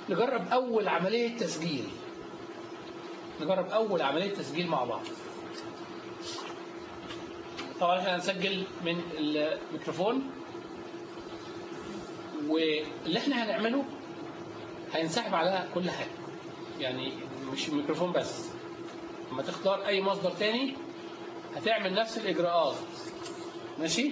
نجرب اول عمليه تسجيل نجرب اول عمليه تسجيل مع بعض طبعا احنا هنسجل من الميكروفون واللي احنا هنعمله هينسحب على كل حاجه يعني مش الميكروفون بس لما تختار اي مصدر تاني هتعمل نفس الاجراءات ماشي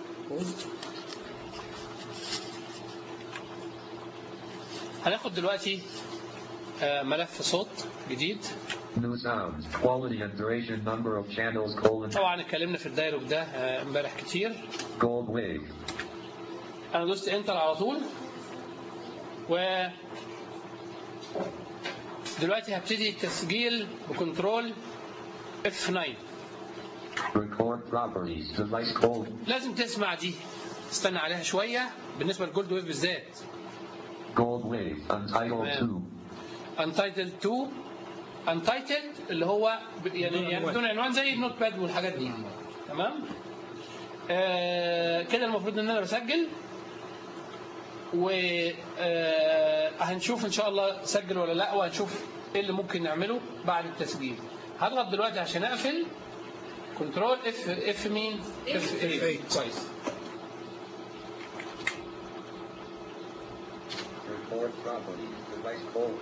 هناخد دلوقتي آه، ملف صوت جديد New sounds, quality and duration number of channels colon طبعا اتكلمنا في الدايلوج ده آه، امبارح كتير gold wave. انا دوست انتر على طول و دلوقتي هبتدي التسجيل بكنترول F9 Record properties, device colon لازم تسمع دي استنى عليها شوية بالنسبة للجولد ويف بالذات gold wave, untitled 2. Untitled 2 Untitled اللي هو ب- يعني يعني بدون عنوان زي النوت باد والحاجات دي تمام آه كده المفروض ان انا بسجل و آه هنشوف ان شاء الله سجل ولا لا وهنشوف ايه اللي ممكن نعمله بعد التسجيل هضغط دلوقتي عشان اقفل كنترول اف اف مين اف 8 كويس Record properties, device colon.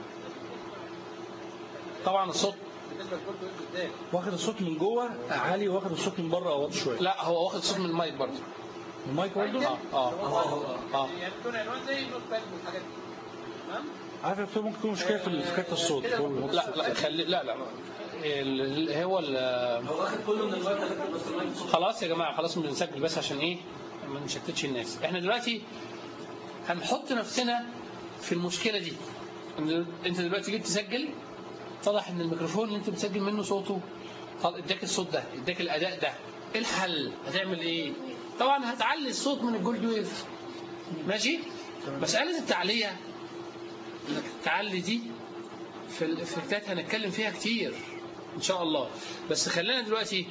طبعا الصوت واخد الصوت من جوه عالي واخد الصوت من بره واطي شويه لا هو واخد صوت من المايك برضه المايك برضه اه اه اه يعني بدون عنوان زي النوت باد والحاجات دي تمام عارف يا دكتور ممكن تكون مشكله في في كارت الصوت هو اللي لا لا خلي لا لا ال- ال- هو ال- هو واخد كله من الوقت ده بس المايك صوت. خلاص يا جماعه خلاص بنسجل بس عشان ايه ما نشتتش الناس احنا دلوقتي هنحط نفسنا في المشكله دي ان انت دلوقتي جيت تسجل اتضح ان الميكروفون اللي انت بتسجل منه صوته طل- اداك الصوت ده اداك الاداء ده ايه الحل هتعمل ايه طبعا هتعلي الصوت من الجولد ويف ماشي مساله التعليه انك تعلي دي في الافكتات هنتكلم فيها كتير ان شاء الله بس خلينا دلوقتي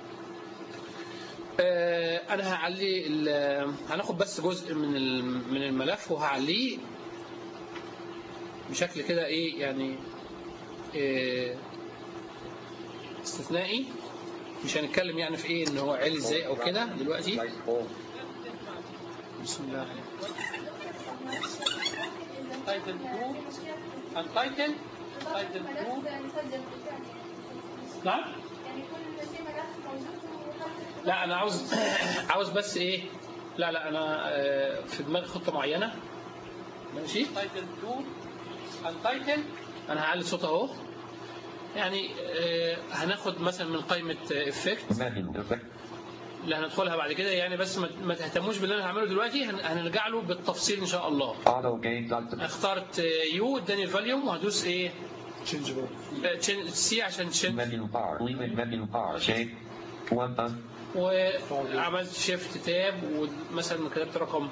آه، انا هعلي ال- هناخد بس جزء من ال- من الملف وهعليه بشكل كده ايه يعني آه، استثنائي مش هنتكلم يعني في ايه ان هو عالي ازاي او كده دلوقتي Device colon. بسم الله تايتل 2 انتايتل تايتل 2 نعم يعني كل شيء ملف موجود وخلف لا انا عاوز عاوز بس ايه لا لا انا آه، في دماغي خطه معينه ماشي تايتل 2 انتايتل انا هعلي الصوت اهو يعني آه، هناخد مثلا من قائمه افكت Menu effect. اللي هندخلها بعد كده يعني بس ما ما تهتموش باللي انا هعمله دلوقتي هن- هنرجع له بالتفصيل ان شاء الله Auto gain duct. اخترت آه، يو اداني الفوليوم وهدوس ايه تشينج بقى آه، تشين- سي عشان تشن Menu bar. Leaving menu bar. Shape. One un. وعملت شيفت تاب ومثلا كتبت رقم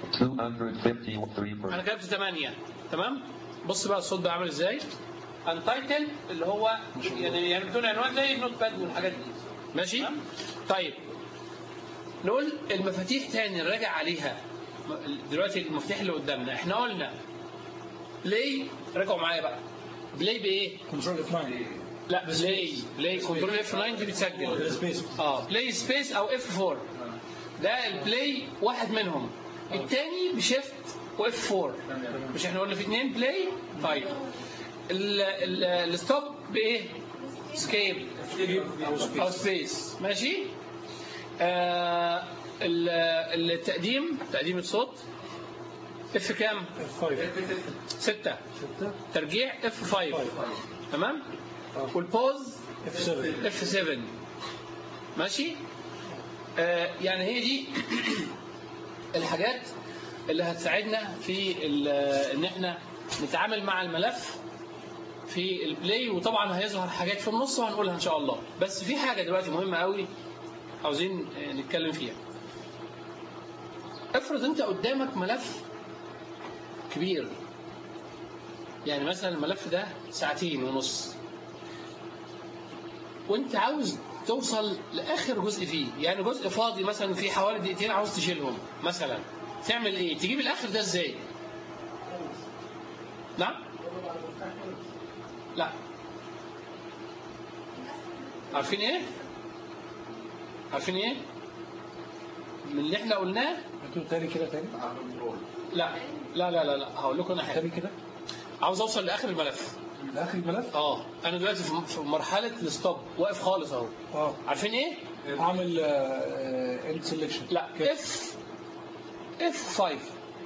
253 انا كتبت 8 تمام بص بقى الصوت بقى عامل ازاي انتايتل اللي هو يعني يعني بدون عنوان زي النوت باد والحاجات دي ماشي طيب نقول المفاتيح تاني نراجع عليها دلوقتي المفتاح اللي قدامنا احنا قلنا بلاي راجعوا معايا بقى بلاي بايه؟ كنترول اف 9 لا بلاي بلاي كنترول اف 9 دي بتسجل سبيس اه بلاي سبيس او اف 4 ده البلاي واحد منهم التاني بشيفت واف 4 مش احنا قلنا في اتنين بلاي طيب ال- ال- الستوب بايه سكيب او سبيس ماشي آه ال- التقديم تقديم الصوت اف كام اف 5 ستة 6 ترجيع اف 5 تمام والبوز اف 7 اف 7 ماشي آه يعني هي دي الحاجات اللي هتساعدنا في ال- ان احنا نتعامل مع الملف في البلاي وطبعا هيظهر حاجات في النص وهنقولها ان شاء الله بس في حاجه دلوقتي مهمه قوي عاوزين آه، نتكلم فيها افرض انت قدامك ملف كبير يعني مثلا الملف ده ساعتين ونص وانت عاوز توصل لاخر جزء فيه يعني جزء فاضي مثلا فيه حوالي دقيقتين عاوز تشيلهم مثلا تعمل ايه تجيب الاخر ده ازاي نعم لا عارفين ايه عارفين ايه من اللي احنا قلناه هاتوا تاني كده تاني لا لا لا لا, لا. هقول لكم انا حاجه تاني كده عاوز اوصل لاخر الملف لاخر الملف اه انا دلوقتي في في مرحله الستوب واقف خالص اهو اه عارفين ايه اعمل اند سelection لا اف اف 5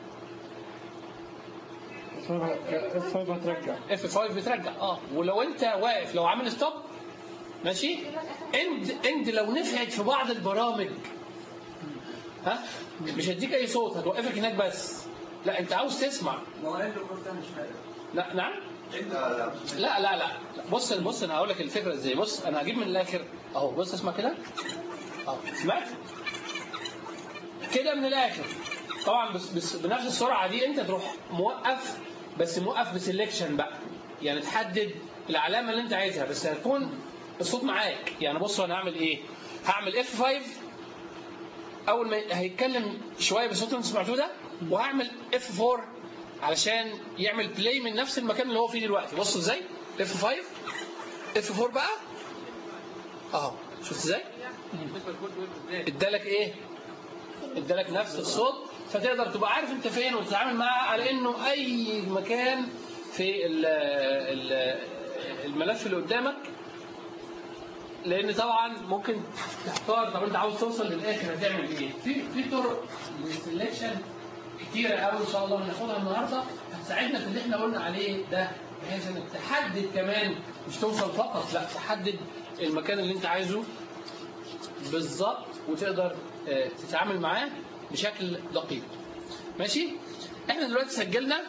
اف 5 هترجع اف 5 بترجع اه ولو انت واقف لو عامل ستوب ماشي اند اند لو نفعت في بعض البرامج ها مش هديك اي صوت هتوقفك هناك بس لا انت عاوز تسمع ما هو انت قلت مش فاهم لا نعم لا لا لا بص بص انا هقول لك الفكره ازاي بص انا هجيب من الاخر اهو بص اسمع كده اهو سمعت كده من الاخر طبعا بس, بس بنفس السرعه دي انت تروح موقف بس موقف بسلكشن بقى يعني تحدد العلامه اللي انت عايزها بس هتكون الصوت معاك يعني بص انا هعمل ايه هعمل اف 5 اول ما هيتكلم شويه بالصوت اللي انتوا سمعتوه ده وهعمل اف 4 علشان يعمل بلاي من نفس المكان اللي هو فيه دلوقتي بصوا ازاي اف 5 اف 4 بقى اهو شفت ازاي ادالك ايه ادالك نفس الصوت فتقدر تبقى عارف انت فين وتتعامل معاه على انه اي مكان في ال ال الملف اللي قدامك لان طبعا ممكن تحتار طب انت عاوز توصل للاخر هتعمل ايه في في طرق للسلكشن كتيره قوي ان شاء الله هناخدها النهارده هتساعدنا في اللي احنا قلنا عليه ده بحيث انك تحدد كمان مش توصل فقط لا تحدد المكان اللي انت عايزه بالظبط وتقدر آه، تتعامل معاه بشكل دقيق ماشي احنا دلوقتي سجلنا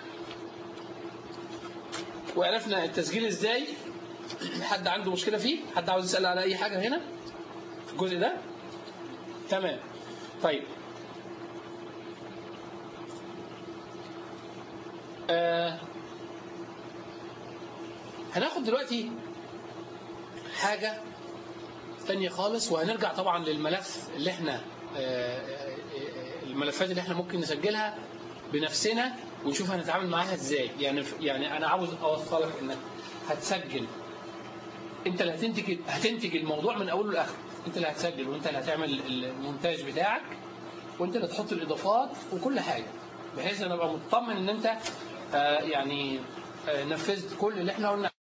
وعرفنا التسجيل ازاي حد عنده مشكله فيه حد عاوز يسال على اي حاجه هنا في الجزء ده تمام طيب آه هناخد دلوقتي حاجة تانية خالص وهنرجع طبعا للملف اللي احنا آه، آه، آه، الملفات اللي احنا ممكن نسجلها بنفسنا ونشوف هنتعامل معاها ازاي يعني يعني انا عاوز اوصلك انك هتسجل انت اللي هتنتج هتنتج الموضوع من اوله لاخره انت اللي هتسجل وانت اللي هتعمل المونتاج بتاعك وانت اللي تحط الاضافات وكل حاجه بحيث ان ابقى مطمن ان انت آه، يعني آه، نفذت كل اللي احنا قلنا